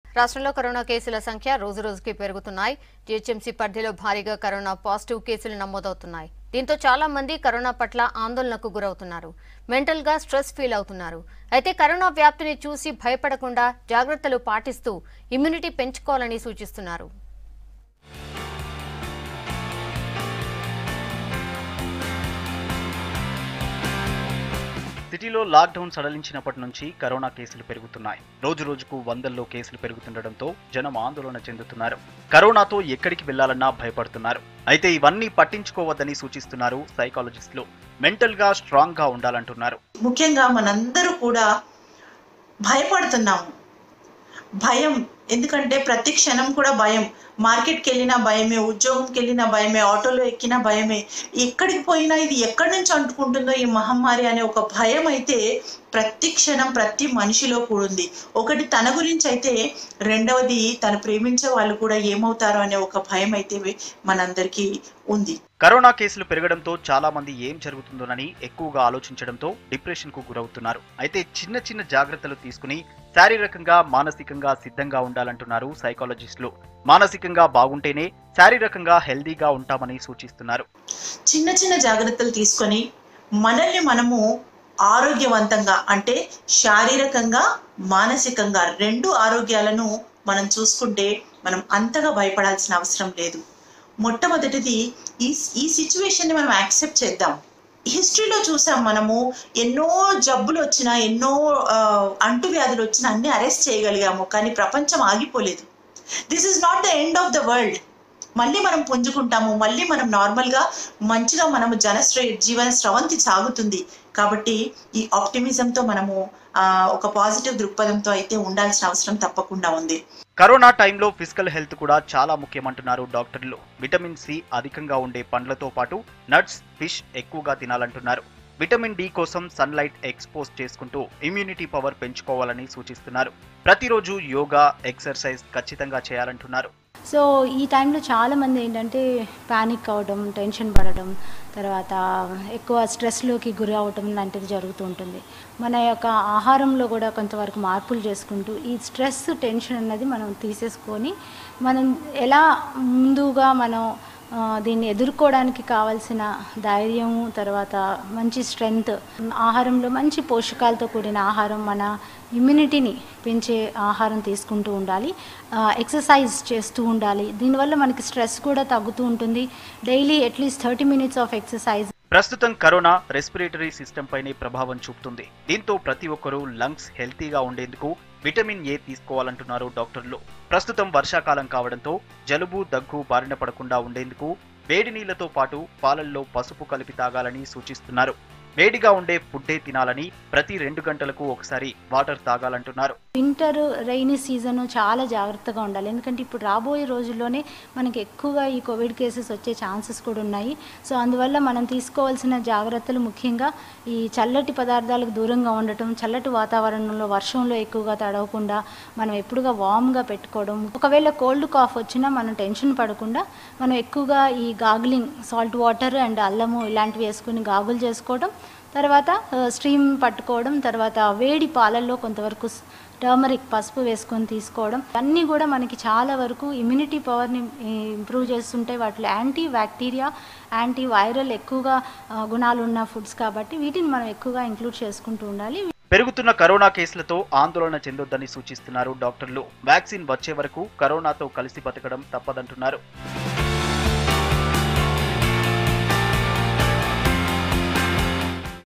రాష్ట్రంలో కరోనా కేసుల సంఖ్య రోజు రోజుకి పెరుగుతున్నాయి జీహెచ్ఎంసీ పరిధిలో భారీగా కరోనా పాజిటివ్ కేసులు నమోదవుతున్నాయి దీంతో చాలా మంది కరోనా పట్ల ఆందోళనకు గురవుతున్నారు మెంటల్ గా స్ట్రెస్ ఫీల్ అవుతున్నారు అయితే కరోనా వ్యాప్తిని చూసి భయపడకుండా జాగ్రత్తలు పాటిస్తూ ఇమ్యూనిటీ పెంచుకోవాలని సూచిస్తున్నారు సిటీలో లాక్డౌన్ సడలించినప్పటి నుంచి కరోనా కేసులు పెరుగుతున్నాయి రోజు రోజుకు వందల్లో కేసులు పెరుగుతుండటంతో జనం ఆందోళన చెందుతున్నారు కరోనాతో ఎక్కడికి వెళ్లాలన్నా భయపడుతున్నారు అయితే ఇవన్నీ పట్టించుకోవద్దని సూచిస్తున్నారు సైకాలజిస్టులు మెంటల్ గా స్ట్రాంగ్ గా ఉండాలంటున్నారు ముఖ్యంగా మనందరూ కూడా భయపడుతున్నాము భయం ఎందుకంటే ప్రతి క్షణం కూడా భయం మార్కెట్కి వెళ్ళినా భయమే ఉద్యోగంకి వెళ్ళినా భయమే ఆటోలో ఎక్కినా భయమే ఎక్కడికి పోయినా ఇది ఎక్కడి నుంచి అంటుకుంటుందో ఈ మహమ్మారి అనే ఒక భయం అయితే ప్రతి క్షణం ప్రతి మనిషిలో కూడా ఉంది ఒకటి తన గురించి అయితే రెండవది తను ప్రేమించే వాళ్ళు కూడా ఏమవుతారో అనే ఒక భయం అయితే మనందరికీ ఉంది కరోనా కేసులు పెరగడంతో చాలా మంది ఏం జరుగుతుందోనని ఎక్కువగా ఆలోచించడంతో డిప్రెషన్ కు గురవుతున్నారు అయితే చిన్న చిన్న జాగ్రత్తలు తీసుకుని శారీరకంగా మానసికంగా సిద్ధంగా ఉండాలంటున్నారు సైకాలజిస్టులు మానసికంగా బాగుంటేనే శారీరకంగా హెల్దీగా ఉంటామని సూచిస్తున్నారు చిన్న చిన్న జాగ్రత్తలు తీసుకొని మనల్ని మనము ఆరోగ్యవంతంగా అంటే శారీరకంగా మానసికంగా రెండు ఆరోగ్యాలను మనం చూసుకుంటే మనం అంతగా భయపడాల్సిన అవసరం లేదు మొట్టమొదటిది ఈ ఈ సిచ్యువేషన్ని మనం యాక్సెప్ట్ చేద్దాం హిస్టరీలో చూసాం మనము ఎన్నో జబ్బులు వచ్చినా ఎన్నో ఆ, అంటువ్యాధులు వచ్చినా అన్ని అరెస్ట్ చేయగలిగాము కానీ ప్రపంచం ఆగిపోలేదు this is not the end of the world మళ్ళీ మనం పుంజుకుంటాము మళ్ళీ మనం నార్మల్గా మంచిగా మనము జనశ్రే జీవన స్రవంతి సాగుతుంది కాబట్టి ఈ ఆప్టిమిజంతో మనము ఆ, ఒక పాజిటివ్ దృక్పథంతో అయితే ఉండాల్సిన అవసరం తప్పకుండా ఉంది కరోనా టైంలో ఫిజికల్ హెల్త్ కూడా చాలా ముఖ్యమంటున్నారు డాక్టర్లు విటమిన్ సి అధికంగా ఉండే పండ్లతో పాటు నట్స్ ఫిష్ ఎక్కువగా తినాలంటున్నారు విటమిన్ డి కోసం సన్లైట్ ఎక్స్పోజ్ చేసుకుంటూ ఇమ్యూనిటీ పవర్ పెంచుకోవాలని సూచిస్తున్నారు ప్రతిరోజు యోగా ఎక్సర్సైజ్ ఖచ్చితంగా చేయాలంటున్నారు సో ఈ టైంలో చాలామంది ఏంటంటే ప్యానిక్ అవ్వడం టెన్షన్ పడడం తర్వాత ఎక్కువ స్ట్రెస్లోకి గురి అవటం లాంటిది జరుగుతూ ఉంటుంది మన యొక్క ఆహారంలో కూడా కొంతవరకు మార్పులు చేసుకుంటూ ఈ స్ట్రెస్ టెన్షన్ అన్నది మనం తీసేసుకొని మనం ఎలా ముందుగా మనం ఆ, దీన్ని ఎదుర్కోవడానికి కావాల్సిన ధైర్యము తర్వాత మంచి స్ట్రెంగ్త్ ఆహారంలో మంచి పోషకాలతో కూడిన ఆహారం మన ఇమ్యూనిటీని పెంచే ఆహారం తీసుకుంటూ ఉండాలి ఆ, ఎక్సర్సైజ్ చేస్తూ ఉండాలి దీనివల్ల మనకి స్ట్రెస్ కూడా తగ్గుతూ ఉంటుంది daily at least thirty minutes of exercise ప్రస్తుతం కరోనా రెస్పిరేటరీ సిస్టమ్ పైనే ప్రభావం చూపుతుంది దీంతో ప్రతి ఒక్కరూ లంగ్స్ హెల్తీగా ఉండేందుకు విటమిన్ ఏ తీసుకోవాలంటున్నారు డాక్టర్లు ప్రస్తుతం వర్షాకాలం కావడంతో జలుబు దగ్గు బారిన పడకుండా ఉండేందుకు వేడి నీళ్లతో పాటు పాలల్లో పసుపు కలిపి తాగాలని సూచిస్తున్నారు వేడిగా ఉండే ఫుడ్డే తినాలని ప్రతి రెండు గంటలకు ఒకసారి వాటర్ తాగాలంటున్నారు వింటర్ రైనీ సీజన్ చాలా జాగ్రత్తగా ఉండాలి ఎందుకంటే ఇప్పుడు రాబోయే రోజుల్లోనే మనకి ఎక్కువగా ఈ కోవిడ్ కేసెస్ వచ్చే ఛాన్సెస్ కూడా ఉన్నాయి సో అందువల్ల మనం తీసుకోవాల్సిన జాగ్రత్తలు ముఖ్యంగా ఈ చల్లటి పదార్థాలకు దూరంగా ఉండటం చల్లటి వాతావరణంలో వర్షంలో ఎక్కువగా తడవకుండా మనం ఎప్పుడుగా వామ్గా పెట్టుకోవడం ఒకవేళ కోల్డ్ కాఫ్ వచ్చినా మనం టెన్షన్ పడకుండా మనం ఎక్కువగా ఈ గాగ్లింగ్ సాల్ట్ వాటర్ అండ్ అల్లము ఇలాంటివి వేసుకుని గాగులు చేసుకోవడం తర్వాత స్ట్రీమ్ పట్టుకోవడం తర్వాత వేడి పాలల్లో కొంతవరకు టర్మరిక్ పసుపు వేసుకొని తీసుకోవడం అన్నీ కూడా మనకి చాలా వరకు ఇమ్యూనిటీ పవర్ని ఇంప్రూవ్ చేస్తుంటాయి వాటిలో యాంటీ బ్యాక్టీరియా యాంటీ వైరల్ ఎక్కువగా ఆ, గుణాలు ఉన్న ఫుడ్స్ కాబట్టి వీటిని మనం ఎక్కువగా ఇంక్లూడ్ చేసుకుంటూ ఉండాలి పెరుగుతున్న కరోనా కేసులతో ఆందోళన చెందొద్దని సూచిస్తున్నారు డాక్టర్లు వ్యాక్సిన్ వచ్చే వరకు కరోనాతో కలిసి బతకడం తప్పదంటున్నారు